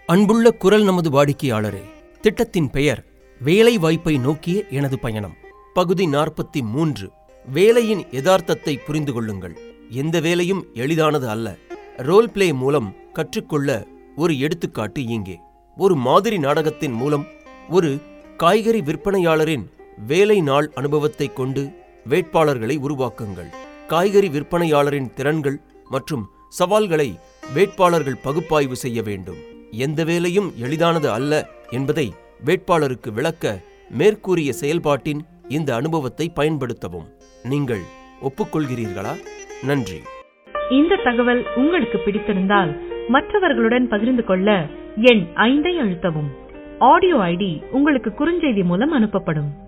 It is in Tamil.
அன்புள்ள குரல் நமது வாடிக்கையாளரே திட்டத்தின் பெயர் வேலை வாய்ப்பை நோக்கிய எனது பயணம் பகுதி நாற்பத்தி மூன்று வேலையின் யதார்த்தத்தை புரிந்து கொள்ளுங்கள் எந்த வேலையும் எளிதானது அல்ல ரோல் பிளே மூலம் கற்றுக்கொள்ள ஒரு எடுத்துக்காட்டு இங்கே ஒரு மாதிரி நாடகத்தின் மூலம் ஒரு காய்கறி விற்பனையாளரின் வேலை நாள் அனுபவத்தைக் கொண்டு வேட்பாளர்களை உருவாக்குங்கள் காய்கறி விற்பனையாளரின் திறன்கள் மற்றும் சவால்களை வேட்பாளர்கள் பகுப்பாய்வு செய்ய வேண்டும் எந்த வேலையும் எளிதானது அல்ல என்பதை வேட்பாளருக்கு விளக்க மேற்கூறிய செயல்பாட்டின் இந்த அனுபவத்தை பயன்படுத்தவும் நீங்கள் ஒப்புக்கொள்கிறீர்களா நன்றி இந்த தகவல் உங்களுக்கு பிடித்திருந்தால் மற்றவர்களுடன் பகிர்ந்து கொள்ள எண் ஐந்தை அழுத்தவும் ஆடியோ ஐடி உங்களுக்கு குறுஞ்செய்தி மூலம் அனுப்பப்படும்